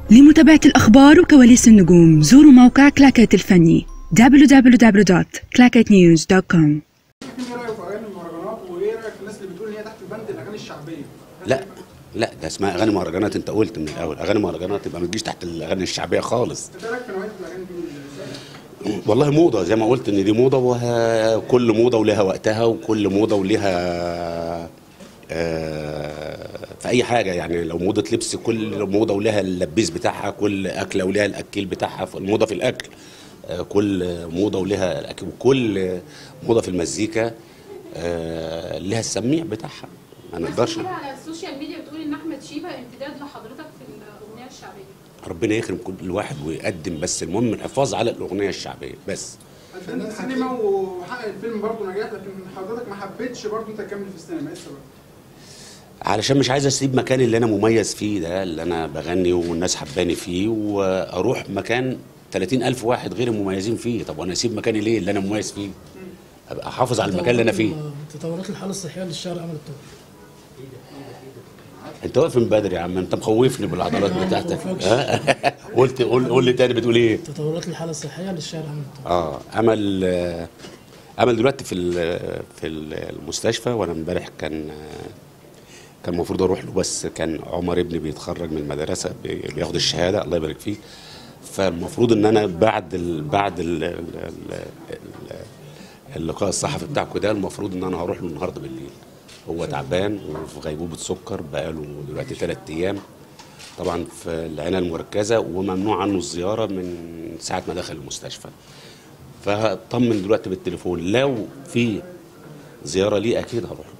لمتابعة الأخبار وكواليس النجوم زوروا موقع كلاكيت الفني www.clacketnews.com ايه رايك في اغاني المهرجانات وايه رايك في الناس اللي بتقول ان هي تحت بند الاغاني الشعبيه؟ لا لا ده اسمها اغاني مهرجانات انت قلت من الاول اغاني مهرجانات يبقى ما تجيش تحت الاغاني الشعبيه خالص انت إيه رايك في نوعيه الاغاني دي؟ والله موضه زي ما قلت ان دي موضه وكل موضه ولها وقتها وكل موضه ولها آه، في اي حاجه يعني لو موضه لبس كل موضه ولها اللبيس بتاعها كل اكله ولها الاكيل بتاعها الموضه في الاكل آه، كل موضه ولها الاكل وكل موضه في المزيكا آه، لها السميع بتاعها ما نقدرش ناس كتير على السوشيال ميديا بتقول ان احمد شيبه امتداد لحضرتك في الاغنيه الشعبيه ربنا يكرم كل واحد ويقدم بس المهم الحفاظ على الاغنيه الشعبيه بس قدمت السينما وحقق الفيلم برضه نجاح لكن حضرتك ما حبيتش برضه انت تكمل في السينما ايه السبب؟ علشان مش عايز اسيب مكاني اللي انا مميز فيه ده اللي انا بغني والناس حباني فيه واروح مكان 30 ألف واحد غير مميزين فيه طب وانا اسيب مكاني ليه اللي انا مميز فيه ابقى احافظ على المكان اللي انا فيه تطورات الحاله الصحيه للشارع عمل الطب انت واقف من بدري يا عم انت مخوفني بالعضلات بتاعتك ها؟ قلت قول قول لي تاني بتقول ايه تطورات الحاله الصحيه للشارع عمل الطب اه امل آه، امل دلوقتي في ال- في المستشفى وانا امبارح كان آه، كان المفروض اروح له بس كان عمر ابني بيتخرج من المدرسه بي- بياخد الشهاده الله يبارك فيه فالمفروض ان انا بعد ال بعد ال ال ال اللقاء الصحفي بتاعكم ده المفروض ان انا هروح له النهارده بالليل هو تعبان وفي غيبوبه سكر بقاله دلوقتي ثلاث ايام طبعا في العنايه المركزه وممنوع عنه الزياره من ساعه ما دخل المستشفى فطمن دلوقتي بالتليفون لو في زياره ليه اكيد هروح